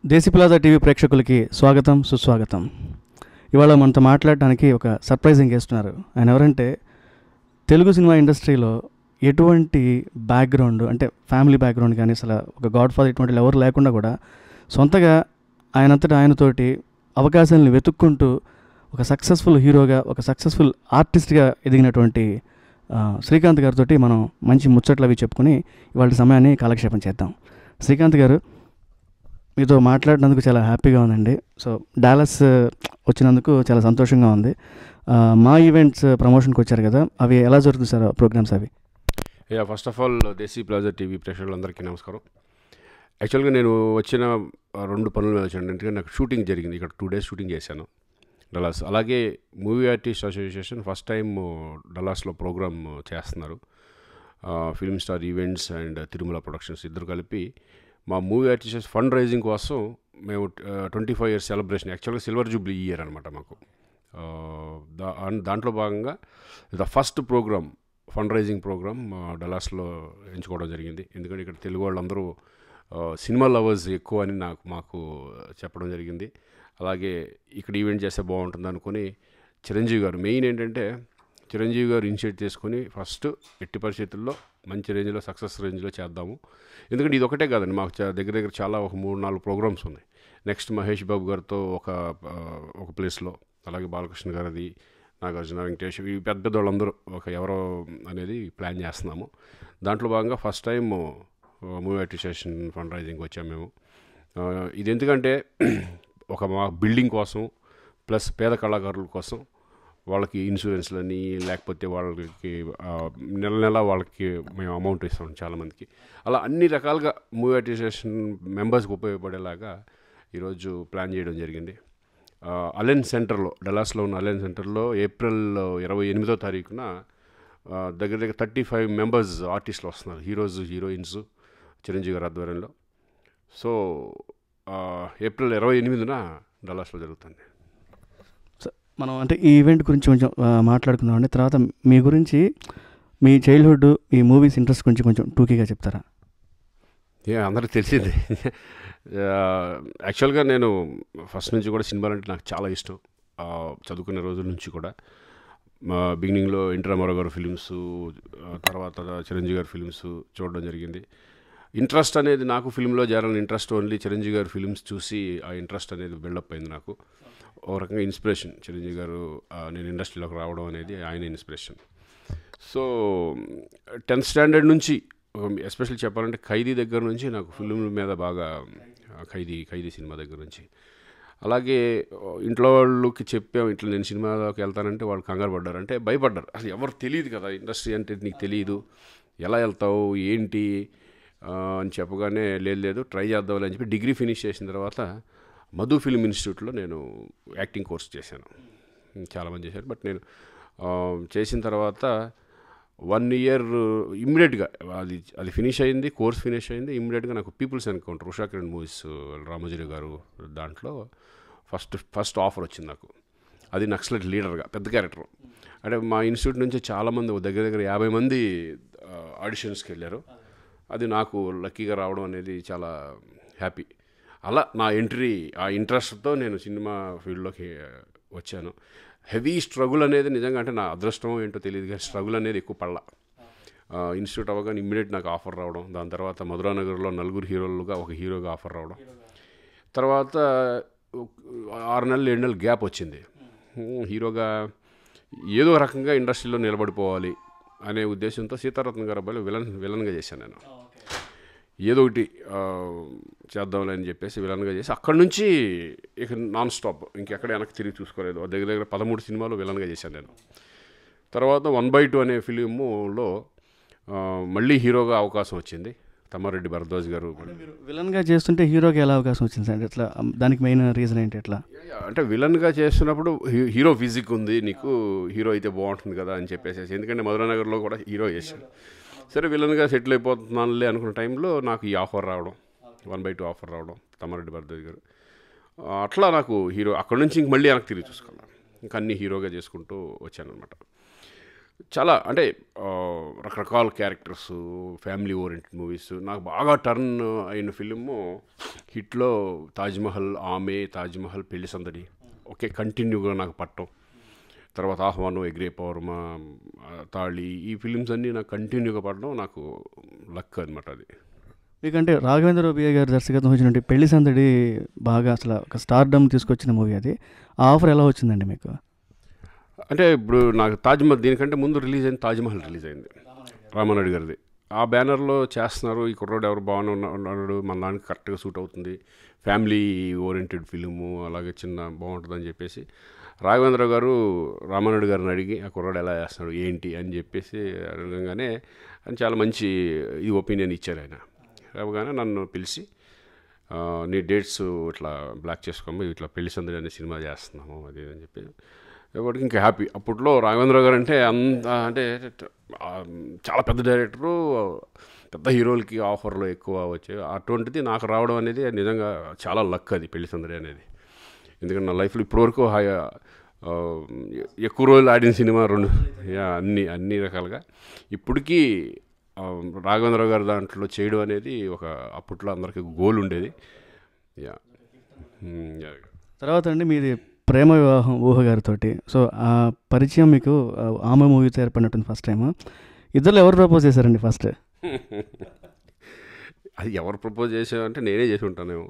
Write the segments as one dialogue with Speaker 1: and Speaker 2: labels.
Speaker 1: దేశీ plaza TV ప్రేక్షకులకి స్వాగతం సుస్వాగతం ఇవాళ మనతో మాట్లాడడానికి ఒక సర్ప్రైజింగ్ చేస్తున్నారు ఆయన ఎవరంటే తెలుగు సినిమా ఇండస్ట్రీలో ఎటువంటి బ్యాక్గ్రౌండ్ అంటే ఫ్యామిలీ బ్యాక్గ్రౌండ్ కానీ అసలు ఒక గాడ్ ఫాదర్ ఇటువంటి ఎవరు లేకుండా కూడా సొంతగా ఆయనంతటా ఆయనతోటి అవకాశాలను వెతుక్కుంటూ ఒక సక్సెస్ఫుల్ హీరోగా ఒక సక్సెస్ఫుల్ ఆర్టిస్ట్గా ఎదిగినటువంటి ఆ, శ్రీకాంత్ గారితో మనం మంచి ముచ్చట్లు అవి చెప్పుకుని ఇవాళ సమయాన్ని కాలక్షేపం చేద్దాం శ్రీకాంత్ గారు మీతో మాట్లాడినందుకు చాలా హ్యాపీగా ఉందండి సో డాలస్ ఆ, వచ్చినందుకు చాలా సంతోషంగా ఉంది ఆ, మా ఈవెంట్స్ ప్రమోషన్కి వచ్చారు కదా అవి ఎలా జరుగుతుంది సార్ ప్రోగ్రామ్స్ అవి
Speaker 2: yeah first of all Desi plaza TV ప్రేక్షకులందరికీ నమస్కారం యాక్చువల్గా నేను వచ్చిన ఆ, రెండు పనుల మీద వచ్చాను ఎందుకంటే నాకు షూటింగ్ జరిగింది ఇక్కడ టూ డేస్ షూటింగ్ చేశాను డలాస్ అలాగే movie artist association first time డలాస్లో ప్రోగ్రామ్ చేస్తున్నారు film star events and Tirumala productions ఇద్దరు కలిపి మా మూవీ ఆర్టిస్ట్ ఫండ్ రైజింగ్ కోసం మేము ట్వంటీ ఫైవ్ ఇయర్స్ సెలబ్రేషన్ యాక్చువల్గా సిల్వర్ జూబ్లీ ఇయర్ అనమాట మాకు ఆ, దా అన్- దాంట్లో భాగంగా the first program fund raising program డలాస్లో ఎంచుకోవడం జరిగింది ఎందుకంటే ఇక్కడ తెలుగు వాళ్ళందరూ ఆ, సినిమా లవర్స్ ఎక్కువ అని నాకు మాకు చెప్పడం జరిగింది అలాగే ఇక్కడ ఈవెంట్ చేస్తే బాగుంటుంది అనుకుని చిరంజీవి గారు మెయిన్ ఏంటంటే చిరంజీవి గారు ఇనిషియేట్ చేసుకొని ఫస్ట్ ఎట్టి పరిస్థితుల్లో మంచి రేంజ్లో సక్సెస్ రేంజ్లో చేద్దాము ఎందుకంటే ఇది ఒకటే కాదండి మాకు చా- దగ్గర దగ్గర చాలా ఒక మూడు నాలుగు ప్రోగ్రామ్స్ ఉన్నాయి నెక్స్ట్ మహేష్ బాబు గారితో ఒక ఆ, ఒక ప్లేస్లో అలాగే బాలకృష్ణ గారిది నాగార్జున వెంకటేష్ ఈ పెద్ద పెద్ద వాళ్ళందరూ ఒక ఎవరో అనేది ప్లాన్ చేస్తున్నాము దాంట్లో భాగంగా first time movie appreciation fund raising వచ్చాము మేము ఆ, ఇది ఎందుకంటే ఒక మా బిల్డింగ్ కోసం ప్లస్ పేద కళాకారుల కోసం వాళ్ళకి ఇన్సూరెన్స్లని లేకపోతే వాళ్ళకి ఆ, నెల నెల వాళ్ళకి మేము అమౌంట్ ఇస్తాం చాలామందికి అలా అన్ని రకాలుగా మూవీ అప్రిషియేషన్ మెంబర్స్కి ఉపయోగపడేలాగా ఈరోజు ప్లాన్ చేయడం జరిగింది ఆ, అలెన్ సెంటర్లో డలాస్లో ఉన్న అలెన్ సెంటర్లో ఏప్రిల్ ఇరవై ఎనిమిదో తారీఖున ఆ, దగ్గర దగ్గర థర్టీ ఫైవ్ మెంబర్స్ ఆర్టిస్టులు వస్తున్నారు హీరోస్ హీరోయిన్స్ చిరంజీవి గారి ఆధ్వర్యంలో సో ఆ, ఏప్రిల్ ఇరవై ఎనిమిదిన డలాస్లో జరుగుతుంది
Speaker 1: సో మనం అంటే ఈ ఈవెంట్ గురించి కొంచెం ఆ, మాట్లాడుకుందాం అండి తర్వాత మీ గురించి మీ చైల్డ్హుడ్ మీ మూవీస్ ఇంట్రెస్ట్ గురించి కొంచెం టూకీగా చెప్తారా
Speaker 2: ఏ అందరికీ తెలిసిందే యాక్చువల్గా నేను ఫస్ట్ నుంచి కూడా సినిమాలు అంటే నాకు చాలా ఇష్టం ఆ, చదువుకునే రోజుల నుంచి కూడా మా బిగినింగ్లో ఎన్టీ రామారావు గారి ఫిలిమ్స్ తర్వాత చిరంజీవి గారి ఫిలిమ్స్ చూడడం జరిగింది ఇంట్రెస్ట్ అనేది నాకు ఫిల్మ్లో చేరాలని ఇంట్రెస్ట్ ఓన్లీ చిరంజీవి గారి ఫిలిమ్స్ చూసి ఆ ఇంట్రెస్ట్ అనేది బిల్డప్ అయింది నాకు ఒక రకంగా ఇన్స్పిరేషన్ చిరంజీవి గారు ఆ, నేను ఇండస్ట్రీలోకి రావడం అనేది ఆయన ఇన్స్పిరేషన్ సో టెన్త్ స్టాండర్డ్ నుంచి ఎస్పెషల్లీ చెప్పాలంటే ఖైదీ దగ్గర నుంచి నాకు ఫిల్మ్ మీద బాగా ఆ, ఖైదీ ఖైదీ సినిమా దగ్గర నుంచి అలాగే ఆ, ఇంట్లో వాళ్ళకి చెప్పాం ఇట్లా నేను సినిమాలోకి వెళ్తానంటే వాళ్ళు కంగారు పడ్డారు అంటే భయపడ్డారు అసలు ఎవరు తెలియదు కదా ఇండస్ట్రీ అంటే నీకు తెలియదు ఎలా వెళ్తావు ఏంటి ఆ, అని చెప్పగానే లేదు లేదు ట్రై చేద్దాం అని చెప్పి డిగ్రీ ఫినిష్ చేసిన తర్వాత మధు ఫిల్మ్ ఇన్స్టిట్యూట్లో నేను యాక్టింగ్ కోర్స్ చేశాను చాలామంది చేశారు బట్ నేను ఆ, చేసిన తర్వాత వన్ ఇయర్ ఇమ్మీడియట్గా అది అది ఫినిష్ అయింది కోర్స్ ఫినిష్ అయింది ఇమ్మీడియట్గా నాకు peoples encounter Usha Kiran movies Ramoji garu దాంట్లో ఫస్ట్ ఫస్ట్ ఆఫర్ వచ్చింది నాకు అది నక్సలైట్ లీడర్గా పెద్ద క్యారెక్టర్ అంటే మా ఇన్స్టిట్యూట్ నుంచి చాలామంది ఓ దగ్గర దగ్గర యాభై మంది ఆడిషన్స్కి వెళ్ళారు అది నాకు లక్కీగా రావడం అనేది చాలా హ్యాపీ అలా నా ఎంట్రీ ఆ ఇంట్రెస్ట్తో నేను సినిమా ఫీల్డ్లోకి వచ్చాను హెవీ స్ట్రగుల్ అనేది నిజంగా అంటే నా అదృష్టం ఏంటో తెలియదు కానీ స్ట్రగుల్ అనేది ఎక్కువ పడలా ఇన్స్టిట్యూట్ అవ్వగానే ఇమ్మీడియట్ నాకు ఆఫర్ రావడం దాని తర్వాత మధురానగర్లో నలుగురు హీరోలుగా ఒక హీరోగా ఆఫర్ రావడం తర్వాత ఆరు నెలలు ఏడు నెలలు గ్యాప్ వచ్చింది హ్మ్, హీరోగా ఏదో రకంగా ఇండస్ట్రీలో నిలబడిపోవాలి అనే ఉద్దేశంతో సీతారత్న గారు అబ్బాయిలో విలన్ విలన్గా చేశాను నేను ఏదో ఒకటి ఆ, చేద్దాంలే అని చెప్పేసి విలన్గా చేసి అక్కడి నుంచి ఇక నాన్ స్టాప్ ఇంకెక్కడ వెనక్కి తిరిగి చూసుకోలేదు దగ్గర దగ్గర పదమూడు సినిమాలు విలన్గా చేశాను నేను తర్వాత వన్ బై టూ అనే ఫిలిములో ఆ, మళ్ళీ హీరోగా అవకాశం వచ్చింది తమ్మారెడ్డి భరద్వాజ్ గారు
Speaker 1: మీరు విలన్గా చేస్తుంటే హీరోకి ఎలా అవకాశం వచ్చింది సార్ ఎట్లా దానికి మెయిన్ రీజన్ ఏంటి ఎట్లా
Speaker 2: అంటే విలన్గా చేస్తున్నప్పుడు హీ- హీరో ఫిజిక్ ఉంది నీకు హీరో అయితే బాగుంటుంది కదా అని చెప్పేసి ఎందుకంటే మధురానగర్లో కూడా హీరో చేశాను సరే విలన్గా సెటిల్ అయిపోతున్నానులే అనుకున్న టైంలో నాకు ఈ ఆఫర్ రావడం వన్ బై టూ ఆఫర్ రావడం తమ్మారెడ్డి భరద్వాజ్ గారు ఆ, అట్లా నాకు హీరో అక్కడ నుంచి ఇంక మళ్ళీ వెనక్కి తిరిగి చూసుకున్నాను ఇంకా అన్ని హీరోగా చేసుకుంటూ వచ్చాను అనమాట చాలా అంటే ఆ, రకరకాల క్యారెక్టర్స్ ఫ్యామిలీ ఓరియంటెడ్ మూవీస్ నాకు బాగా టర్న్ అయిన ఫిలిము హిట్లో తాజ్మహల్ ఆమె తాజ్మహల్ పెళ్లి సందడి ఒకే కంటిన్యూగా నాకు పట్టం తర్వాత ఆహ్వానం ఎగ్రే పౌర్మ ఆ, తాళి ఈ ఫిలిమ్స్ అన్నీ నాకు కంటిన్యూగా పడడం నాకు లక్ అనమాట అది
Speaker 1: మీకంటే రాఘవేంద్ర బియ్య గారి దర్శకత్వం వచ్చినట్టు పెళ్లి సందడి బాగా అసలు ఒక స్టార్డమ్ తీసుకొచ్చిన మూవీ అది ఆ ఆఫర్ ఎలా వచ్చిందండి మీకు
Speaker 2: అంటే ఇప్పుడు నాకు తాజ్మహల్ దీనికంటే ముందు రిలీజ్ అయింది తాజ్మహల్ రిలీజ్ అయింది రామానాయుడు గారిది ఆ బ్యానర్లో చేస్తున్నారు ఈ కుర్రోడు ఎవరు బాగానే ఉన్న- ఉన్నాడు మన దానికి కరెక్ట్గా సూట్ అవుతుంది ఫ్యామిలీ ఓరియంటెడ్ ఫిలిము అలాగే చిన్న బాగుంటుందని చెప్పేసి రాఘవేంద్ర గారు రామానాయుడు గారిని అడిగి ఆ కుర్రోడు ఎలా చేస్తున్నాడు ఏంటి అని చెప్పేసి అడగంగానే ఆయన చాలా మంచి ఈ ఒపీనియన్ ఇచ్చారు ఆయన రాగానే నన్ను పిలిచి ఆ, నీ డేట్స్ ఇట్లా బ్లాక్ చేసుకోమో ఇట్లా పెళ్లి సందడి అనే సినిమా చేస్తున్నాము అది ఇది అని చెప్పి ఎవరికి ఇంకా హ్యాపీ అప్పట్లో రాఘవేంద్ర గారు అంటే అంత అంటే ఆ, చాలా పెద్ద డైరెక్టరు పెద్ద హీరోలకి ఆఫర్లు ఎక్కువ వచ్చాయి అటువంటిది నాకు రావడం అనేది నిజంగా చాలా లక్ అది పెళ్లి సందడి అనేది ఎందుకంటే నా లైఫ్లో ఇప్పటివరకు హాయ్ ఆ, ఎక్కువ రోజులు ఆడిన సినిమా రెండు యా, అన్ని అన్ని రకాలుగా ఇప్పటికీ ఆ, రాఘవేంద్ర గారు దాంట్లో చేయడం అనేది ఒక అప్పట్లో అందరికీ గోల్ ఉండేది యా మ్, యా.
Speaker 1: తర్వాత అండి మీది ప్రేమ వివాహం ఊహ గారితో సో ఆ పరిచయం మీకు ఆ, ఆమె మూవీతో ఏర్పడినట్టుంది ఫస్ట్ టైం ఇద్దరు ఎవరు ప్రపోజ్ చేశారండి ఫస్ట్
Speaker 2: అది ఎవరు ప్రపోజ్ చేసామంటే నేనే చేసి ఉంటానేమో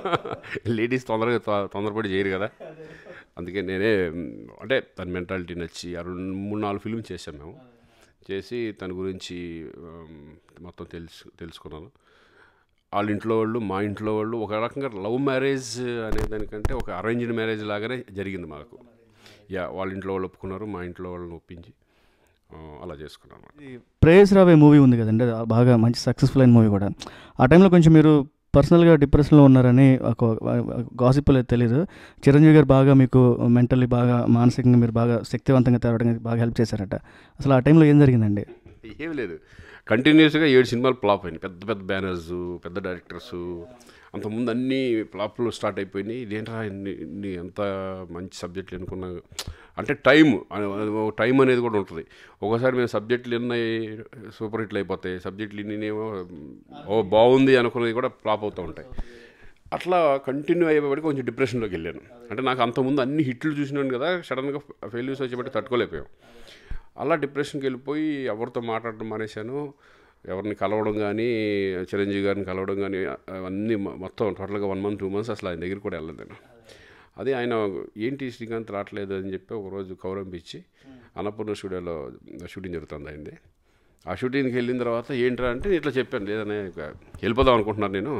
Speaker 2: లేడీస్ తొందరగా తొ- తొందరపడి చేయరు కదా అందుకే నేనే మ్, అంటే తన మెంటాలిటీ నచ్చి ఆ రెండు మూడు నాలుగు ఫిల్మ్ చేసాం మేము చేసి తన గురించి ఆమ్, మొత్తం తెలుసు తెలుసుకున్నాను వాళ్ళ ఇంట్లో వాళ్ళు మా ఇంట్లో వాళ్ళు ఒక రకంగా లవ్ మ్యారేజ్ అనే దానికంటే ఒక అరేంజ్డ్ మ్యారేజ్ లాగానే జరిగింది మాకు యా వాళ్ళ ఇంట్లో వాళ్ళు ఒప్పుకున్నారు మా ఇంట్లో వాళ్ళని ఒప్పించి ఆ, అలా చేసుకున్నాను
Speaker 1: ఇది ప్రేయస్ రావే మూవీ ఉంది కదండి అది బాగా మంచి సక్సెస్ఫుల్ అయిన మూవీ కూడా ఆ టైంలో కొంచెం మీరు పర్సనల్గా డిప్రెషన్లో ఉన్నారని ఒక గాసిప్లో తెలియదు చిరంజీవి గారు బాగా మీకు మెంటల్లీ బాగా మానసికంగా మీరు బాగా శక్తివంతంగా తేవడానికి బాగా హెల్ప్ చేశారట అసలు ఆ టైంలో ఏం జరిగిందండి
Speaker 2: ఏం లేదు కంటిన్యూస్గా ఏడు సినిమాలు ఫ్లాప్ అయినాయి పెద్ద పెద్ద బ్యానర్స్ పెద్ద డైరెక్టర్స్ అంతకుముందు అన్నీ ఫ్లాప్లు స్టార్ట్ అయిపోయినాయి ఇదేంట్రా ఇన్ని ఇన్ని ఎంత మంచి సబ్జెక్టులు ఎన్నుకున్నా అంటే టైం టైం అనేది కూడా ఉంటుంది ఒకసారి మేము సబ్జెక్టులు ఎన్ని సూపర్ హిట్లు అయిపోతాయి సబ్జెక్టులు ఇన్నినేమో ఓ బాగుంది అనుకున్నది కూడా ఫ్లాప్ అవుతూ ఉంటాయి అట్లా కంటిన్యూ అయ్యేపటికి కొంచెం డిప్రెషన్లోకి వెళ్ళాను అంటే నాకు అంతకుముందు అన్ని హిట్లు చూసినాను కదా సడన్గా ఫెయిల్యూర్స్ వచ్చేపటి తట్టుకోలేకపోయాం అలా డిప్రెషన్కి వెళ్ళిపోయి ఎవరితో మాట్లాడడం మానేశాను ఎవరిని కలవడం కానీ చిరంజీవి గారిని కలవడం కానీ అవన్నీ మొ- మొత్తం టోటల్గా వన్ మంత్ టూ మంత్స్ అసలు ఆయన దగ్గరికి కూడా వెళ్ళలేదు నేను అదే ఆయన ఏంటి శ్రీకాంత్ రావట్లేదు అని చెప్పి ఒకరోజు కౌరంపించి అన్నపూర్ణ స్టూడియోలో షూటింగ్ జరుగుతుంది అయింది ఆ షూటింగ్కి వెళ్ళిన తర్వాత ఏంట్రా అంటే నేను ఇట్లా చెప్పాను లేదనే ఇక వెళ్ళిపోదాం అనుకుంటున్నాను నేను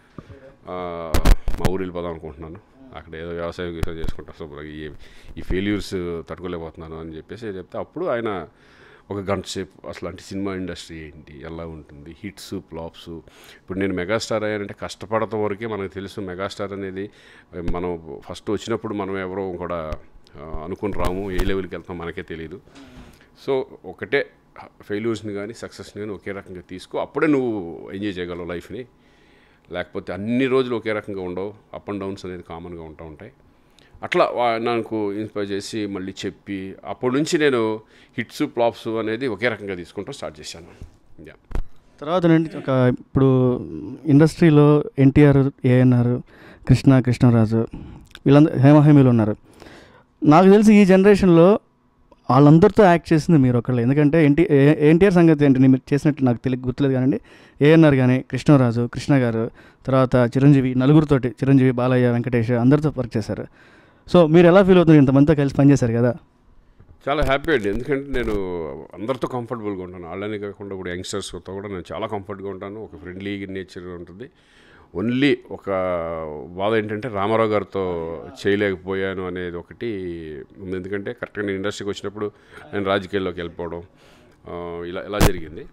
Speaker 2: ఆ, మా ఊరు వెళ్ళిపోదాం అనుకుంటున్నాను అక్కడ ఏదో వ్యవసాయం గీసాయం చేసుకుంటా సో ఈ ఈ ఫెయిల్యూర్స్ తట్టుకోలేకపోతున్నాను అని చెప్పేసి చెప్తే అప్పుడు ఆయన ఒక గంట సేపు అసలు అంటే సినిమా ఇండస్ట్రీ ఏంటి ఎలా ఉంటుంది హిట్స్ ఫ్లాప్స్ ఇప్పుడు నేను మెగాస్టార్ అయ్యానంటే కష్టపడత వరకే మనకు తెలుసు మెగాస్టార్ అనేది మనం ఫస్ట్ వచ్చినప్పుడు మనం ఎవరో కూడా ఆ, అనుకుని రాము ఏ లెవెల్కి వెళ్తాం మనకే తెలియదు సో ఒకటే ఫెయిల్యూర్స్ని కానీ సక్సెస్ని కానీ ఒకే రకంగా తీసుకో అప్పుడే నువ్వు ఎంజాయ్ చేయగలవు లైఫ్ని లేకపోతే అన్ని రోజులు ఒకే రకంగా ఉండవు అప్ అండ్ డౌన్స్ అనేది కామన్గా ఉంటూ ఉంటాయి అట్లా వా- నాకు ఇన్స్పైర్ చేసి మళ్ళీ చెప్పి అప్పటి నుంచి నేను హిట్స్ ఫ్లాప్స్ అనేది ఒకే రకంగా తీసుకుంటూ స్టార్ట్ చేశాను యా
Speaker 1: తర్వాత నుండి ఒక ఇప్పుడు ఇండస్ట్రీలో ఎన్టీఆర్ ఏఎన్ఆర్ కృష్ణ కృష్ణరాజు వీళ్ళందరూ హేమహేమీలు ఉన్నారు నాకు తెలిసి ఈ జనరేషన్లో వాళ్ళందరితో యాక్ట్ చేసింది మీరు ఒకళ్ళు ఎందుకంటే ఎన్టీ ఎన్టీఆర్ సంగతి ఏంటి మీరు చేసినట్టు నాకు తెలియ గుర్తులేదు కానీ ఏఎన్ఆర్ కానీ కృష్ణరాజు కృష్ణ గారు తర్వాత చిరంజీవి నలుగురితోటి చిరంజీవి బాలయ్య వెంకటేష్ అందరితో వర్క్ చేశారు సో మీరు ఎలా ఫీల్ అవుతున్నారు ఇంతమందితో కలిసి పనిచేశారు కదా
Speaker 2: చాలా హ్యాపీ అండి ఎందుకంటే నేను అందరితో కంఫర్టబుల్గా ఉంటాను వాళ్ళని కాకుండా కూడా యంగ్స్టర్స్తో కూడా నేను చాలా కంఫర్ట్గా ఉంటాను ఒక ఫ్రెండ్లీ నేచర్ ఉంటుంది ఓన్లీ ఒక బాధ ఏంటంటే రామారావు గారితో చేయలేకపోయాను అనేది ఒకటి ఉంది ఎందుకంటే కరెక్ట్గా నేను ఇండస్ట్రీకి వచ్చినప్పుడు నేను రాజకీయాల్లోకి వెళ్ళిపోవడం ఆ, ఇలా ఇలా జరిగింది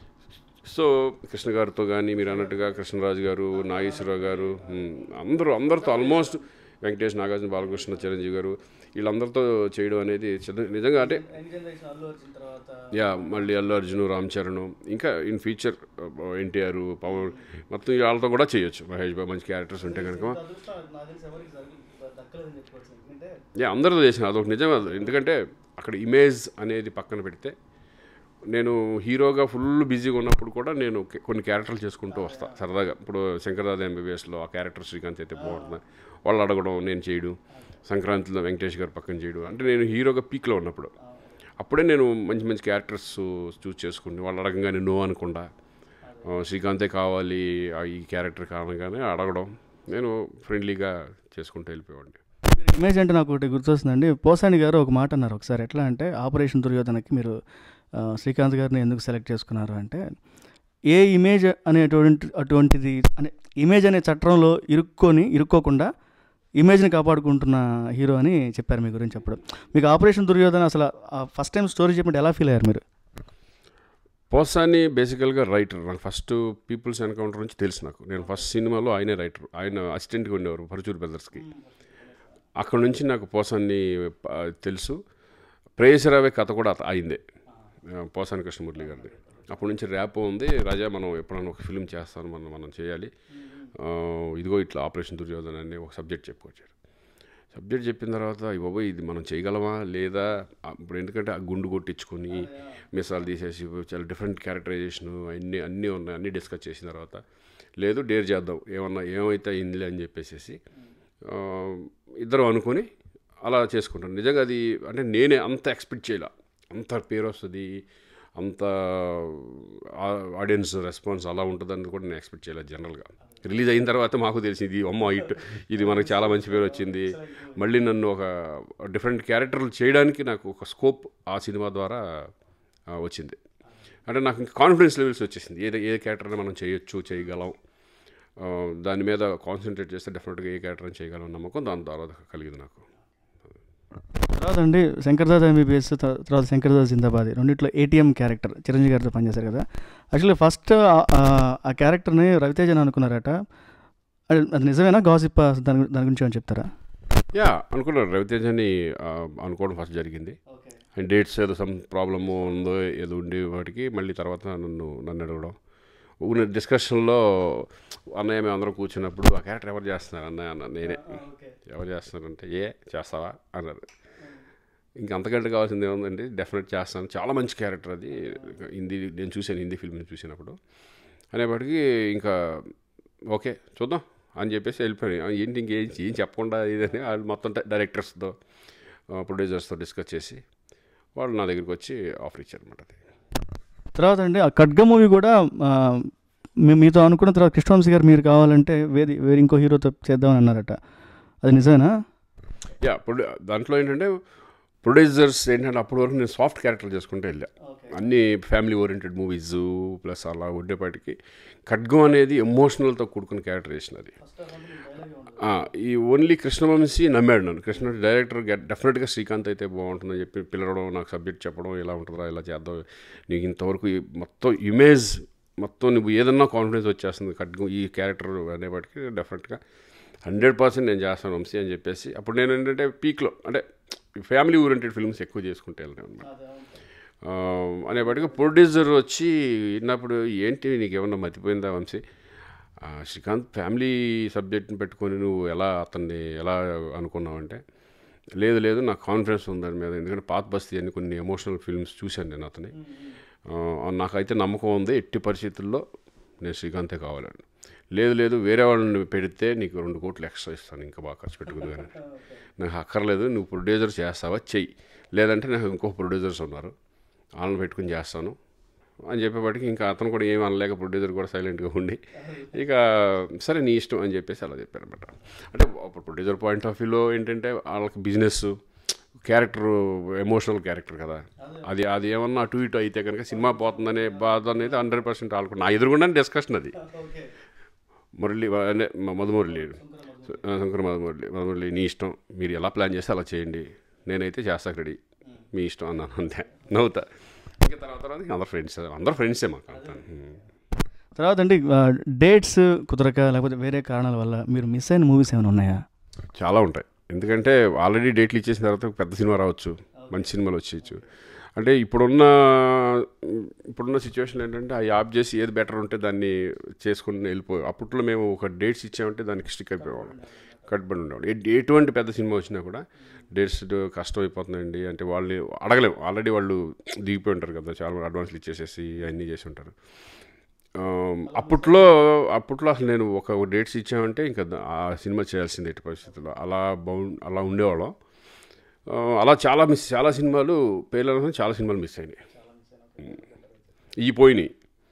Speaker 2: సో కృష్ణ గారితో కానీ మీరు అన్నట్టుగా కృష్ణరాజు గారు నాగేశ్వరరావు గారు ఉమ్, అందరూ అందరితో ఆల్మోస్ట్ వెంకటేష్ నాగార్జున బాలకృష్ణ చిరంజీవి గారు వీళ్ళందరితో చేయడం అనేది చిన్న- నిజంగా అంటే యా మళ్ళీ అల్లు అర్జున్ రామ్ చరణ్ ఇంకా ఇన్ ఫ్యూచర్ ఎన్టీఆర్ పవన్ మొత్తం వాళ్ళతో కూడా చేయొచ్చు మహేష్ బాబు మంచి క్యారెక్టర్స్ ఉంటే కనుక యా అందరితో చేసిన అదొక నిజం అది. ఎందుకంటే అక్కడ ఇమేజ్ అనేది పక్కన పెడితే నేను హీరోగా ఫుల్ బిజీగా ఉన్నప్పుడు కూడా నేను కె- కొన్ని క్యారెక్టర్లు చేసుకుంటూ వస్తా సరదాగా ఇప్పుడు శంకరదాద ఎంబీబీఎస్లో ఆ క్యారెక్టర్ శ్రీకాంత్ అయితే బాగుంటుంది వాళ్ళు అడగడం నేను చేయడం సంక్రాంతిలో వెంకటేష్ గారు పక్కన చేయడం అంటే నేను హీరోగా పీక్లో ఉన్నప్పుడు అప్పుడే నేను మంచి మంచి క్యారెక్టర్స్ చూస్ చేసుకుని వాళ్ళు అడగంగానే నో అనకుండా ఆ, శ్రీకాంతే కావాలి ఆ, ఈ క్యారెక్టర్ కారణంగానే అడగడం నేను ఫ్రెండ్లీగా చేసుకుంటూ వెళ్ళిపోయేవాడిని
Speaker 1: ఇమేజ్ అంటే నాకు ఒకటి గుర్తొస్తుందండి పోసాని గారు ఒక మాట అన్నారు ఒకసారి ఎట్లా అంటే ఆపరేషన్ దుర్యోధనకి మీరు ఆ, శ్రీకాంత్ గారిని ఎందుకు సెలెక్ట్ చేసుకున్నారు అంటే ఏ ఇమేజ్ అనేటువంటి అటువంటిది అనే ఇమేజ్ అనే చట్రంలో ఇరుక్కొని ఇరుక్కోకుండా ఇమేజ్ని కాపాడుకుంటున్న హీరో అని చెప్పారు మీ గురించి అప్పుడు మీకు ఆపరేషన్ దుర్యోధన అసలు ఫస్ట్ టైం స్టోరీ చెప్పినట్టు ఎలా ఫీల్ అయ్యారు మీరు
Speaker 2: పోసాని బేసికల్గా రైటర్ నాకు ఫస్ట్ పీపుల్స్ ఎన్కౌంటర్ నుంచి తెలుసు నాకు నేను ఫస్ట్ సినిమాలో ఆయనే రైటర్ ఆయన అసిస్టెంట్గా ఉండేవారు పరచూరు బ్రదర్స్కి అక్కడ నుంచి నాకు పోసాన్ని ఆ, తెలుసు ప్రేయసరావే కథ కూడా అత- అయిందే ఆ, పోసాని కృష్ణమురళి గారిది అప్పటి నుంచి ర్యాప్ ఉంది రాజా మనం ఎప్పుడైనా ఒక ఫిల్మ్ చేస్తాను మనం మనం చేయాలి ఆ, ఇదిగో ఇట్లా ఆపరేషన్ దుర్యోధన అని ఒక సబ్జెక్ట్ చెప్పుకొచ్చారు సబ్జెక్ట్ చెప్పిన తర్వాత "అయ్య బాబోయ్ ఇది మనం చేయగలమా లేదా ఆ, ఇప్పుడు ఎందుకంటే ఆ గుండు కొట్టించుకొని మిసాలు తీసేసి చాలా డిఫరెంట్ క్యారెక్టరైజేషన్ అన్నీ అన్నీ ఉన్నాయి అన్నీ డిస్కస్ చేసిన తర్వాత లేదు డేర్ చేద్దాం ఏమన్నా ఏమైతే అయిందిలే అని చెప్పేసి ఆ, ఇద్దరం అనుకొని అలా చేసుకుంటాను నిజంగా అది అంటే నేనే అంత ఎక్స్పెక్ట్ చేయలే అంత పేరు వస్తుంది అంత ఆడియన్స్ రెస్పాన్స్ అలా ఉంటుందని కూడా నేను ఎక్స్పెక్ట్ చేయలేదు జనరల్గా రిలీజ్ అయిన తర్వాత మాకు తెలిసింది అమ్మ ఇట్ ఇది మనకు చాలా మంచి పేరు వచ్చింది మళ్ళీ నన్ను ఒక డిఫరెంట్ క్యారెక్టర్లు చేయడానికి నాకు ఒక స్కోప్ ఆ సినిమా ద్వారా ఆ, వచ్చింది అంటే నాకు ఇంకా కాన్ఫిడెన్స్ లెవెల్స్ వచ్చేసింది ఏ ఏ క్యారెక్టర్ని మనం చేయొచ్చు చేయగలం ఆ, దాని మీద కాన్సన్ట్రేట్ చేస్తే డెఫినెట్గా ఏ క్యారెక్టర్ చేయగలం నమ్మకం దాని ద్వారా కలిగింది నాకు
Speaker 1: తర్వాత అండి శంకర్దాద్ ఎంబీబీఎస్ తర్వాత శంకర్దాద్ జిందాబాద్ రెండిట్లో ఏటీఎం క్యారెక్టర్ చిరంజీవి గారితో పనిచేశారు కదా యాక్చువల్లీ ఫస్ట్ ఆ క్యారెక్టర్ని రవితేజ అని అనుకున్నారట అది అది నిజమేనా గాసిప్ దాని గు- దాని గురించి ఏమైనా చెప్తారా
Speaker 2: యా అనుకున్నాను రవితేజని ఆ, అనుకోవడం ఫస్ట్ జరిగింది అండ్ డేట్స్ ఏదో సమ్ ప్రాబ్లము ఉందో ఏదో ఉండే వాటికి మళ్ళీ తర్వాత నన్ను నన్ను అడగడం ఉన్న డిస్కషన్లో అన్నయ్య మేము అందరం కూర్చున్నప్పుడు ఆ క్యారెక్టర్ ఎవరు చేస్తున్నారు అన్నయ్య అన్న నేనే ఎవరు చేస్తున్నారంటే ఏ చేస్తావా అన్నారు ఇంకా అంతకంటే కావాల్సింది ఏముందండి డెఫినెట్ చేస్తాను చాలా మంచి క్యారెక్టర్ అది హిందీ నేను చూశాను హిందీ ఫిల్మ్ చూసినప్పుడు అనేప్పటికీ ఇంకా ఓకే చూద్దాం అని చెప్పేసి వెళ్ళిపోయాను ఆ, ఏంటి ఇంకేం ఏం చెప్పకుండా ఇదని వాళ్ళు మొత్తం డైరెక్టర్స్తో ప్రొడ్యూసర్స్తో డిస్కస్ చేసి వాళ్ళు నా దగ్గరికి వచ్చి ఆఫర్ ఇచ్చారనమాట అది
Speaker 1: తర్వాత అండి ఆ ఖడ్గ మూవీ కూడా ఆ, మీ- మీతో అనుకున్న తర్వాత కృష్ణవంశీ గారు మీరు కావాలంటే వేరే వేరే ఇంకో హీరోతో చేద్దామని అన్నారట అది నిజమేనా
Speaker 2: యా ప్రొడ్యూ దాంట్లో ఏంటంటే ప్రొడ్యూసర్స్ ఏంటంటే అప్పటి వరకు నేను సాఫ్ట్ క్యారెక్టర్ చేసుకుంటూ వెళ్ళా అన్ని ఫ్యామిలీ ఓరియంటెడ్ మూవీస్ ప్లస్ అలా ఉండేపాటికి ఖడ్గం అనేది ఎమోషనల్తో కూడుకున్న క్యారెక్టర్ చేసిన అది ఆ, ఈ ఓన్లీ కృష్ణవంశీ నమ్మాడు నన్ను కృష్ణ డైరెక్టర్ డెఫినెట్గా శ్రీకాంత్ అయితే బాగుంటుందని చెప్పి పిలవడం నాకు సబ్జెక్ట్ చెప్పడం ఇలా ఉంటుందా ఇలా చేద్దాం నీకు ఇంతవరకు ఈ మొత్తం ఇమేజ్ మొత్తం నువ్వు ఏదన్నా కాన్ఫిడెన్స్ వచ్చేస్తుంది ఖడ్గం ఈ క్యారెక్టర్ అనేవాటికి డెఫినెట్గా హండ్రెడ్ పర్సెంట్ నేను చేస్తాను వంశీ అని చెప్పేసి అప్పుడు నేను ఏంటంటే పీక్లో అంటే ఫ్యామిలీ ఓరియంటెడ్ ఫిల్మ్స్ ఎక్కువ చేసుకుంటే వెళ్ళాను అనమాట అనేప్పటికీ ప్రొడ్యూసర్ వచ్చి విన్నప్పుడు ఏంటి నీకు ఏమన్నా మతిపోయిందా వంశీ ఆ, శ్రీకాంత్ ఫ్యామిలీ సబ్జెక్ట్ని పెట్టుకొని నువ్వు ఎలా అతన్ని ఎలా అనుకున్నావంటే లేదు లేదు నాకు కాన్ఫిడెన్స్ ఉంది దాని మీద ఎందుకంటే పాత బస్తీ అని కొన్ని ఎమోషనల్ ఫిల్మ్స్ చూశాను నేను అతని ఆ, నాకైతే నమ్మకం ఉంది ఎట్టి పరిస్థితుల్లో నేను శ్రీకాంతే కావాలని లేదు లేదు వేరే వాళ్ళని పెడితే నీకు రెండు కోట్లు ఎక్స్ట్రా ఇస్తాను ఇంకా బాగా ఖర్చు పెట్టుకుంది కానీ నాకు అక్కర్లేదు నువ్వు ప్రొడ్యూసర్ చేస్తావా చెయ్యి లేదంటే నాకు ఇంకో ప్రొడ్యూసర్స్ ఉన్నారు వాళ్ళని పెట్టుకుని చేస్తాను అని చెప్పేపాటికి ఇంకా అతను కూడా ఏమి అనలేక ప్రొడ్యూసర్ కూడా సైలెంట్గా ఉండి ఇక సరే నీ ఇష్టం అని చెప్పేసి అలా చెప్పారనమాట అంటే అప్పుడు ప్రొడ్యూసర్ పాయింట్ ఆఫ్ వ్యూలో ఏంటంటే వాళ్ళకి బిజినెస్ క్యారెక్టర్ ఎమోషనల్ క్యారెక్టర్ కదా అది అది ఏమన్నా అటు ఇటు అయితే కనుక సినిమా పోతుందనే బాధ అనేది హండ్రెడ్ పర్సెంట్ వాళ్ళకు నా ఎదురుగుండానే డిస్కషన్ అది మురళి అంటే మ- మధుమురళి ఆ, శంకర మధుమురళి మధుమురళి నీ ఇష్టం మీరు ఎలా ప్లాన్ చేస్తే అలా చేయండి నేనైతే చేస్తాక రెడీ మీ ఇష్టం అన్నాను అంతే నవ్వుతా ఇంకా తర్వాత తర్వాత ఇంకా అందరు ఫ్రెండ్స్ అందరు ఫ్రెండ్సే మాకు అంతా ఉమ్.
Speaker 1: తర్వాత అండి డేట్స్ కుదరక లేకపోతే వేరే కారణాల వల్ల మీరు మిస్ అయిన మూవీస్ ఏమైనా ఉన్నాయా
Speaker 2: చాలా ఉంటాయి ఎందుకంటే ఆల్రెడీ డేట్లు ఇచ్చేసిన తర్వాత పెద్ద సినిమా రావచ్చు మంచి సినిమాలు వచ్చేయచ్చు అంటే ఇప్పుడున్న ఇప్పుడున్న సిచ్యువేషన్ ఏంటంటే ఆ యాప్ చేసి ఏది బెటర్ ఉంటే దాన్ని చేసుకుని వెళ్ళిపో అప్పట్లో మేము ఒక డేట్స్ ఇచ్చామంటే దానికి స్టిక్ అయిపోయేవాళ్ళం కట్టుబడి ఉండేవాడు ఎ- ఎటువంటి పెద్ద సినిమా వచ్చినా కూడా డేట్స్ కష్టం అయిపోతుందండి అంటే వాళ్ళని అడగలేము ఆల్రెడీ వాళ్ళు దిగిపోయి ఉంటారు కదా చాలా మంది అడ్వాన్స్లు ఇచ్చేసేసి అన్నీ చేసి ఉంటారు ఆమ్, అప్పట్లో అప్పట్లో అసలు నేను ఒక డేట్స్ ఇచ్చామంటే ఇంకా ద- ఆ సినిమా చేయాల్సిందే ఎట్టి పరిస్థితుల్లో అలా బౌ అలా ఉండేవాళ్ళం ఆ, అలా చాలా మిస్ చాలా సినిమాలు పేర్లు చాలా సినిమాలు మిస్ అయినాయి ఈ పోయినాయి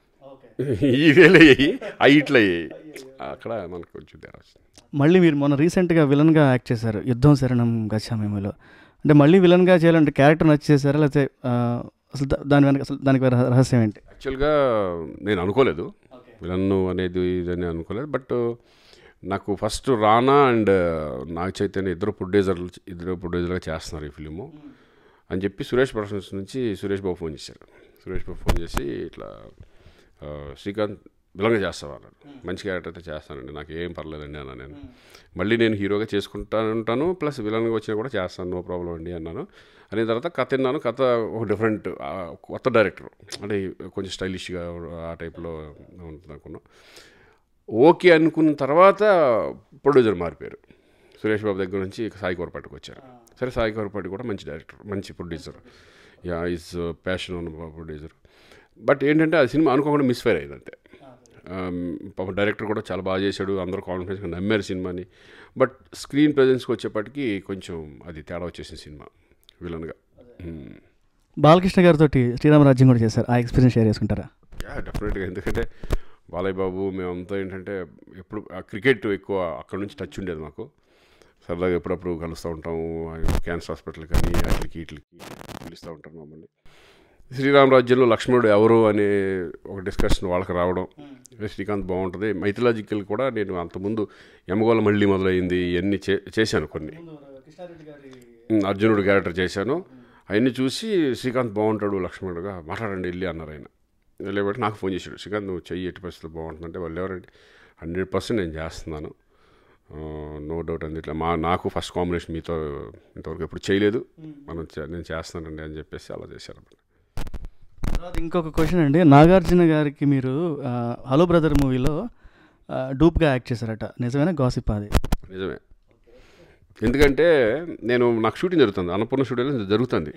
Speaker 2: ఈ ఫెయిల్ అయ్యాయి అవి ఇట్లా అయ్యాయి అక్కడ మనకు కొంచెం తేడా వచ్చింది
Speaker 1: మళ్ళీ మీరు మొన్న రీసెంట్గా విలన్గా యాక్ట్ చేశారు యుద్ధం శరణం గచ్చామేమోలో అంటే మళ్ళీ విలన్గా చేయాలంటే క్యారెక్టర్ నచ్చేసారా లేకపోతే ఆ, అసలు దా- దాని వెనక అసలు దానికి రహ- రహస్యం ఏంటి
Speaker 2: యాక్చువల్గా నేను అనుకోలేదు విలన్ను అనేది ఇదని అనుకోలేదు బట్ నాకు ఫస్ట్ రానా అండ్ నాగ చైతన్య ఇద్దరు ప్రొడ్యూసర్లు ఇద్దరు ప్రొడ్యూసర్గా చేస్తున్నారు ఈ ఫిలిము అని చెప్పి సురేష్ ప్రొడక్షన్స్ నుంచి సురేష్ బాబు ఫోన్ చేశారు సురేష్ బాబు ఫోన్ చేసి ఇట్లా ఆ, శ్రీకాంత్ విలంగా చేస్తావా అన్నాడు మంచి క్యారెక్టర్ అయితే చేస్తానండి నాకు ఏం పర్లేదండి అన్నా నేను మళ్ళీ నేను హీరోగా చేసుకుంటాను ఉంటాను ప్లస్ విలన్గా వచ్చినా కూడా చేస్తాను నో ప్రాబ్లం అండి అన్నాను అనే తర్వాత కథ విన్నాను కథ ఒక డిఫరెంట్ ఆ, కొత్త డైరెక్టర్ అంటే కొంచెం స్టైలిష్గా ఆ టైప్లో ఉంటుంది అనుకున్నాం ఓకే అనుకున్న తర్వాత ప్రొడ్యూసర్ మారిపోయారు సురేష్ బాబు దగ్గర నుంచి సాయి కోరపాటికి వచ్చారు సరే సాయి కోరపాటి కూడా మంచి డైరెక్టర్ మంచి ప్రొడ్యూసర్ యా ఈజ్ ప్యాషన్ ఉన్న ప్రొడ్యూసర్ బట్ ఏంటంటే ఆ సినిమా అనుకోకుండా మిస్ఫైర్ అయింది అంతే పాప డైరెక్టర్ కూడా చాలా బాగా చేశాడు అందరూ కాన్ఫిడెన్స్గా నమ్మారు సినిమాని బట్ స్క్రీన్ ప్రజెన్స్కి వచ్చేప్పటికి కొంచెం అది తేడా వచ్చేసింది సినిమా విలన్గా
Speaker 1: బాలకృష్ణ గారితో శ్రీరామరాజ్యం కూడా చేశారు ఆ ఎక్స్పీరియన్స్ షేర్ చేసుకుంటారా
Speaker 2: యా డెఫినెట్గా ఎందుకంటే బాలయ్య బాబు మేమంతా ఏంటంటే ఎప్పుడు ఆ క్రికెట్ ఎక్కువ అక్కడ నుంచి టచ్ ఉండేది మాకు సరదాగా ఎప్పుడప్పుడు కలుస్తూ ఉంటాము క్యాన్సర్ హాస్పిటల్ కానీ వాటికి వీటికి పిలుస్తూ ఉంటారు మమ్మల్ని శ్రీరామరాజ్యంలో లక్ష్మణుడు ఎవరు అనే ఒక డిస్కషన్ వాళ్ళకి రావడం శ్రీకాంత్ బాగుంటుంది మైథలాజికల్ కూడా నేను అంతకుముందు యమగోళ మళ్ళీ మొదలైంది ఇవన్నీ చే చేశాను కొన్ని ఉమ్, అర్జునుడు క్యారెక్టర్ చేశాను అవన్నీ చూసి శ్రీకాంత్ బాగుంటాడు లక్ష్మణుడుగా మాట్లాడండి వెళ్ళి అన్నారు ఆయన వెళ్ళేబట్టి నాకు ఫోన్ చేశాడు శ్రీకాంత్ నువ్వు చెయ్యి ఎట్టి పరిస్థితులు బాగుంటుందంటే వాళ్ళు ఎవరంటే హండ్రెడ్ పర్సెంట్ నేను చేస్తున్నాను నో డౌట్ అంది ఇట్లా మా నాకు ఫస్ట్ కాంబినేషన్ మీతో ఇంతవరకు ఎప్పుడు చేయలేదు మనం చే- నేను చేస్తానండి అని చెప్పేసి అలా చేశారు
Speaker 1: తర్వాత ఇంకొక క్వశ్చన్ అండి నాగార్జున గారికి మీరు ఆ, హలో బ్రదర్ మూవీలో ఆ, డూప్గా యాక్ట్ చేశారట నిజమేనా గాసిప్ అది
Speaker 2: నిజమే ఎందుకంటే నేను నాకు షూటింగ్ జరుగుతుంది అన్నపూర్ణ స్టూడియోలో జరుగుతుంది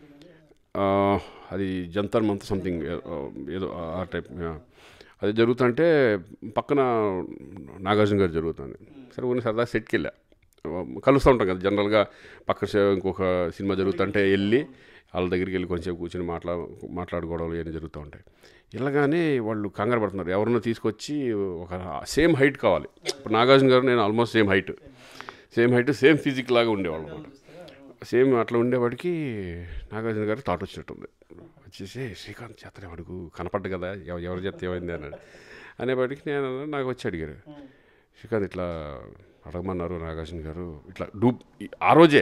Speaker 2: ఆ, అది జంతర్ మంత్ సంథింగ్ ఏదో ఆ టైప్ యా. అది జరుగుతుంటే పక్కన నాగార్జున గారు జరుగుతుంది సరే కొన్ని సరదా సెట్కి వెళ్ళా కలుస్తూ ఉంటాం కదా జనరల్గా పక్క సే- ఇంకొక సినిమా జరుగుతుంటే వెళ్ళి వాళ్ళ దగ్గరికి వెళ్ళి కొంచెం కూర్చొని మాట్లా మాట్లాడుకోవడాలు ఇవన్నీ జరుగుతూ ఉంటాయి ఇలాగానే వాళ్ళు కంగారు పడుతున్నారు ఎవరన్నా తీసుకొచ్చి ఒక సేమ్ హైట్ కావాలి ఇప్పుడు నాగార్జున గారు నేను almost same height same height same physique లాగా ఉండేవాళ్ళు అనమాట సేమ్ అట్లా ఉండేవాడికి నాగార్జున గారు థాట్ వచ్చినట్టుంది వచ్చేసి శ్రీకాంత్ చేతనే అడుగు కనపడ్డ కదా ఎవ- ఎవరు చేత ఏమైంది అన్నాడు అనేవాడికి నేను అన్నాను, నాకు వచ్చి అడిగారు శ్రీకాంత్ ఇట్లా అడగమన్నారు నాగార్జున గారు ఇట్లా డూప్ ఆ రోజే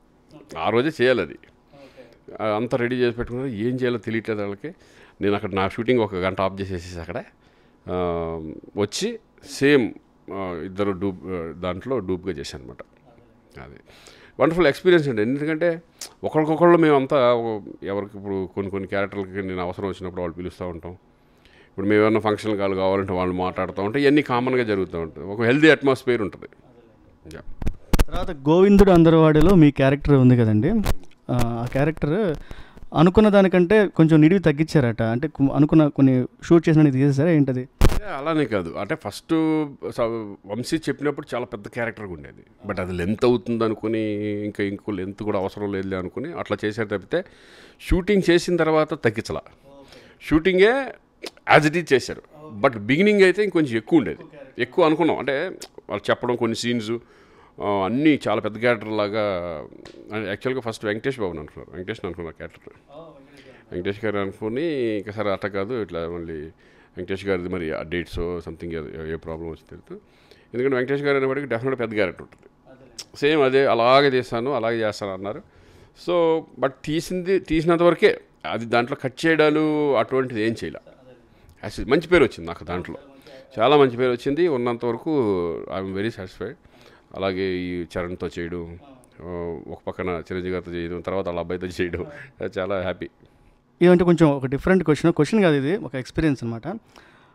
Speaker 2: ఆ రోజే చేయాలి అది ఆ, అంతా రెడీ చేసి పెట్టుకున్నారు ఏం చేయాలో తెలియట్లేదు వాళ్ళకి నేను అక్కడ నా షూటింగ్ ఒక గంట ఆఫ్ చేసేసి అక్కడ ఆ, వచ్చి సేమ్ ఆ, ఇద్దరు డూప్ ఆ, దాంట్లో డూప్గా చేశాను అనమాట అది వండర్ఫుల్ ఎక్స్పీరియన్స్ అండి ఎందుకంటే ఒకరికొకళ్ళు మేమంతా ఒక- ఎవరికి ఇప్పుడు కొన్ని కొన్ని క్యారెక్టర్లకి నేను అవసరం వచ్చినప్పుడు వాళ్ళు పిలుస్తూ ఉంటాం ఇప్పుడు మేము ఏమైనా ఫంక్షన్ కాల్ కావాలంటే వాళ్ళు మాట్లాడుతూ ఉంటాం ఇవన్నీ కామన్గా జరుగుతూ ఉంటుంది ఒక హెల్దీ అట్మాస్ఫియర్ ఉంటుంది యా
Speaker 1: తర్వాత గోవిందుడు అందరవాడిలో మీ క్యారెక్టర్ ఉంది కదండి ఆ ఆ క్యారెక్టర్ అనుకున్న దానికంటే కొంచెం నిడివి తగ్గించారట అంటే కు- అనుకున్న కొన్ని షూట్ చేసిన తీసేసారా ఏంటది
Speaker 2: ఏ, అలానే కాదు అంటే ఫస్ట్ స- వంశీ చెప్పినప్పుడు చాలా పెద్ద క్యారెక్టర్గా ఉండేది బట్ అది లెంత్ అవుతుంది అనుకుని ఇంకా ఇంకో లెంత్ కూడా అవసరం లేదులే అనుకుని అట్లా చేశారు తప్పితే షూటింగ్ చేసిన తర్వాత తగ్గించలా షూటింగే యాజ్ ఇట్ ఈజ్ చేశారు బట్ బిగినింగ్ అయితే ఇంకొంచెం ఎక్కువ ఉండేది ఎక్కువ అనుకున్నాం అంటే వాళ్ళు చెప్పడం కొన్ని సీన్స్ అన్నీ చాలా పెద్ద క్యారెక్టర్ లాగా యాక్చువల్గా ఫస్ట్ వెంకటేష్ బాబుని అనుకున్నారు వెంకటేష్ అనుకున్నారు క్యారెక్టర్ వెంకటేష్ గారు అనుకుని ఇంకా సరే అట్ట కాదు ఇట్లా మళ్ళీ వెంకటేష్ గారిది మరి ఆ డేట్స్ సంథింగ్ ఏ ప్రాబ్లం వచ్చి తెలుసు ఎందుకంటే వెంకటేష్ గారు అనేవాడికి డెఫినెట్గా పెద్ద క్యారెక్టర్ ఉంటుంది సేమ్ అదే అలాగే తీస్తాను అలాగే చేస్తాను అన్నారు సో బట్ తీసింది తీసినంత వరకే అది దాంట్లో కట్ చేయడాలు అటువంటిది ఏం చేయలే యాక్చువల్లీ మంచి పేరు వచ్చింది నాకు దాంట్లో చాలా మంచి పేరు వచ్చింది ఉన్నంత వరకు ఐఎమ్ వెరీ సాటిస్ఫైడ్ అలాగే ఈ చరణ్తో చేయడం ఆ, ఒక పక్కన చిరంజీవి గారితో చేయడం తర్వాత వాళ్ళ అబ్బాయితో చేయడం అది చాలా హ్యాపీ
Speaker 1: ఇదంటే కొంచెం ఒక డిఫరెంట్ క్వశ్చన్ క్వశ్చన్ కాదు ఇది ఒక ఎక్స్పీరియన్స్ అనమాట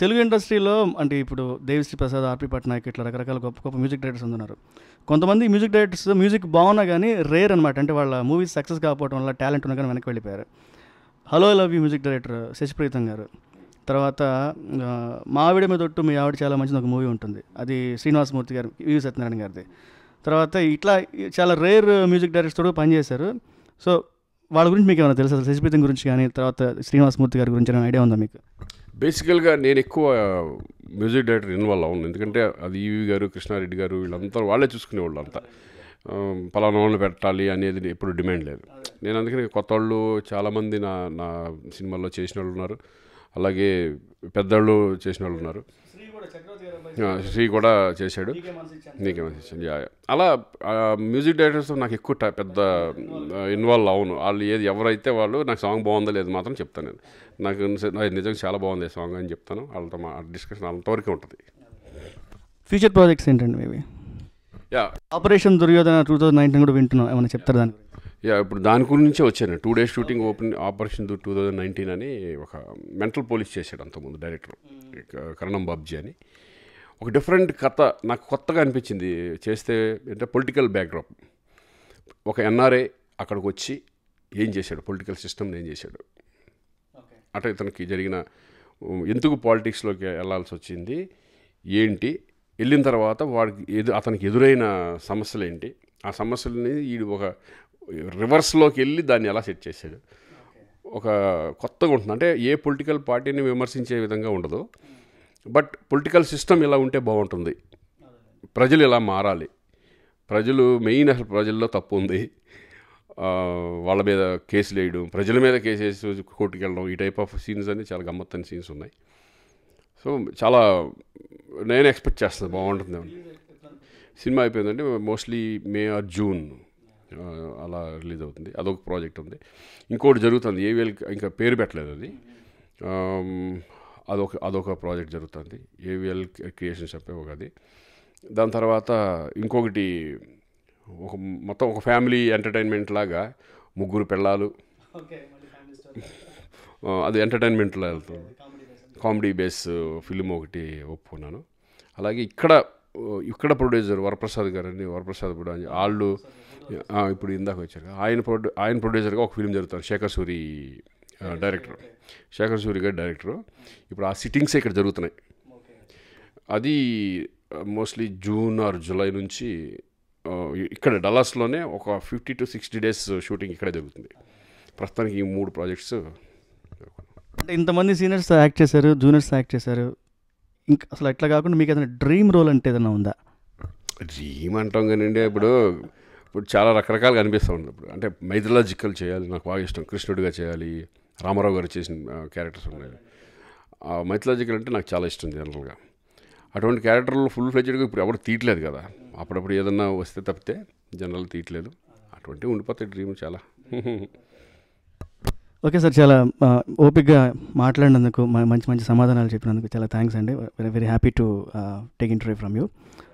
Speaker 1: తెలుగు ఇండస్ట్రీలో అంటే ఇప్పుడు దేవిశ్రీ ప్రసాద్ ఆర్పి పట్నాయక్ ఇట్లా రకరకాల గొప్ప గొప్ప మ్యూజిక్ డైరెక్టర్స్ ఉన్నారు కొంతమంది మ్యూజిక్ డైరెక్టర్స్ మ్యూజిక్ బాగున్నా కానీ రేర్ అనమాట అంటే వాళ్ళ మూవీస్ సక్సెస్ కాకపోవడం వల్ల టాలెంట్ ఉన్నా కానీ వెనక్కి వెళ్ళిపోయారు hello love you music director Sashi Preetham garu తర్వాత ఆ, మా ఆవిడ మీద ఒట్టు మీ ఆవిడ చాలా మంచిది ఒక మూవీ ఉంటుంది అది శ్రీనివాసమూర్తి గారు వి సత్యనారాయణ గారిది తర్వాత ఇట్లా చాలా రేర్ మ్యూజిక్ డైరెక్టర్స్ కూడా పనిచేశారు సో వాళ్ళ గురించి మీకు ఏమైనా తెలుసా శశిప్రీతం గురించి కానీ తర్వాత శ్రీనివాసమూర్తి గారి గురించి ఏమైనా ఐడియా ఉందా మీకు
Speaker 2: బేసికల్గా నేను ఎక్కువ మ్యూజిక్ డైరెక్టర్ ఇన్వాల్వ్ అవును ఎందుకంటే అది ఈవి గారు కృష్ణారెడ్డి గారు వీళ్ళంతా వాళ్ళే చూసుకునేవాళ్ళు అంతా ఆ, పలానా వాళ్ళని పెట్టాలి అనేది ఎప్పుడు డిమాండ్ లేదు నేను అందుకని కొత్త వాళ్ళు చాలామంది నా నా సినిమాల్లో చేసిన వాళ్ళు ఉన్నారు అలాగే పెద్దవాళ్ళు చేసిన వాళ్ళు ఉన్నారు ఆ, శ్రీ కూడా చేశాడు నీకే మనిషి యా యా. అలా ఆ, మ్యూజిక్ డైరెక్టర్స్ నాకు ఎక్కువ ట- పెద్ద ఇన్వాల్వ్ అవును వాళ్ళు ఏది ఎవరైతే వాళ్ళు నాకు సాంగ్ బాగుందో లేదు మాత్రం చెప్తాను నేను నాకు నిజ- నాకు నిజంగా చాలా బాగుంది ఈ సాంగ్ అని చెప్తాను వాళ్ళతో మా డిస్కషన్ అంతవరకే ఉంటుంది
Speaker 1: ఫ్యూచర్ ప్రాజెక్ట్స్ ఏంటండి maybe
Speaker 2: yeah
Speaker 1: operation Duryodhana two thousand nineteen కూడా వింటున్నాం ఏమైనా చెప్తారు దాని గురించి
Speaker 2: యా ఇప్పుడు దాని గురించే వచ్చాను two days shooting open operation two thousand nineteen అని ఒక మెంటల్ పోలీస్ చేశాడు అంతకుముందు డైరెక్టర్ కరణం బాబ్జీ అని ఒక డిఫరెంట్ కథ నాకు కొత్తగా అనిపించింది చేస్తే అంటే పొలిటికల్ బ్యాక్డ్రాప్ ఒక ఎన్ఆర్ఏ అక్కడికి వచ్చి ఏం చేశాడు పొలిటికల్ సిస్టమ్ని ఏం చేశాడు అంటే ఇతనికి జరిగిన ఉమ్, ఎందుకు పాలిటిక్స్లోకి వెళ్ళాల్సి వచ్చింది ఏంటి వెళ్ళిన తర్వాత వాడికి ఎదు అతనికి ఎదురైన సమస్యలు ఏంటి ఆ సమస్యలని ఈ ఒక రివర్స్లోకి వెళ్ళి దాన్ని ఎలా సెట్ చేశాడు ఒక కొత్తగా ఉంటుంది అంటే ఏ పొలిటికల్ పార్టీని విమర్శించే విధంగా ఉండదు బట్ పొలిటికల్ సిస్టమ్ ఇలా ఉంటే బాగుంటుంది ప్రజలు ఇలా మారాలి ప్రజలు మెయిన్ అసలు ప్రజల్లో తప్పు ఉంది ఆ, వాళ్ళ మీద కేసులు వేయడం ప్రజల మీద కేసు వేసి కోర్టుకి వెళ్ళడం ఈ టైప్ ఆఫ్ సీన్స్ అన్ని చాలా గమ్మత్తని సీన్స్ ఉన్నాయి సో చాలా నేను ఎక్స్పెక్ట్ చేస్తాను బాగుంటుంది అని. సినిమా అయిపోయిందంటే మోస్ట్లీ మే ఆర్ జూన్ ఆ, అలా రిలీజ్ అవుతుంది అదొక ప్రాజెక్ట్ ఉంది ఇంకోటి జరుగుతుంది ఏవిఎల్ ఇంకా పేరు పెట్టలేదు అది ఆమ్, అదొక అదొక ప్రాజెక్ట్ జరుగుతుంది ఏవిఎల్ క్రియేషన్స్ చెప్పే ఒక అది దాని తర్వాత ఇంకొకటి ఒక మొత్తం ఒక ఫ్యామిలీ ఎంటర్టైన్మెంట్ లాగా ముగ్గురు పిల్లలు ఆ, అది ఎంటర్టైన్మెంట్లో వెళ్తుంది కామెడీ బేస్ ఫిలిం ఒకటి ఒప్పుకున్నాను అలాగే ఇక్కడ ఇక్కడ ప్రొడ్యూసర్ వరప్రసాద్ గారు అని వరప్రసాద్ కూడా అని వాళ్ళు ఆ, ఇప్పుడు ఇందాక వచ్చారు ఆయన ప్రొడ్యూ ఆయన ప్రొడ్యూసర్గా ఒక ఫిలిం జరుగుతుంది శేఖర్ సూరి ఆ, డైరెక్టర్ శేఖర్ సూరి గారు డైరెక్టర్ ఇప్పుడు ఆ సిట్టింగ్స్ ఇక్కడ జరుగుతున్నాయి అది మోస్ట్లీ జూన్ ఆర్ జూలై నుంచి ఆ, ఇక్కడ డలాస్లోనే ఒక fifty to sixty days shooting ఇక్కడే జరుగుతుంది ప్రస్తుతానికి ఈ మూడు ప్రాజెక్ట్స్
Speaker 1: అంటే ఇంతమంది సీనియర్స్ యాక్ట్ చేశారు జూనియర్స్ యాక్ట్ చేశారు ఇంకా అసలు అట్లా కాకుండా మీకు ఏదైనా డ్రీమ్ రోల్ అంటే ఏదైనా ఉందా
Speaker 2: డ్రీమ్ అంటాం కానివ్వండి ఇప్పుడు ఇప్పుడు చాలా రకరకాలుగా అనిపిస్తూ ఉంది ఇప్పుడు అంటే మైథలాజికల్ చేయాలి నాకు బాగా ఇష్టం కృష్ణుడిగా చేయాలి రామారావు గారు చేసిన క్యారెక్టర్స్ ఉన్నాయి ఆ మైథలాజికల్ అంటే నాకు చాలా ఇష్టం జనరల్గా అటువంటి క్యారెక్టర్లు ఫుల్ ఫ్లెజ్డ్గా ఇప్పుడు ఎవరు తీయట్లేదు కదా అప్పుడప్పుడు ఏదన్నా వస్తే తప్పితే జనరల్ తీయట్లేదు అటువంటి ఉండిపోతాయి డ్రీమ్ చాలా
Speaker 1: ఓకే సార్ చాలా ఆ, ఓపిక్గా మాట్లాడినందుకు మ- మంచి మంచి సమాధానాలు చెప్పినందుకు చాలా థ్యాంక్స్ అండి very very happy to take interview from you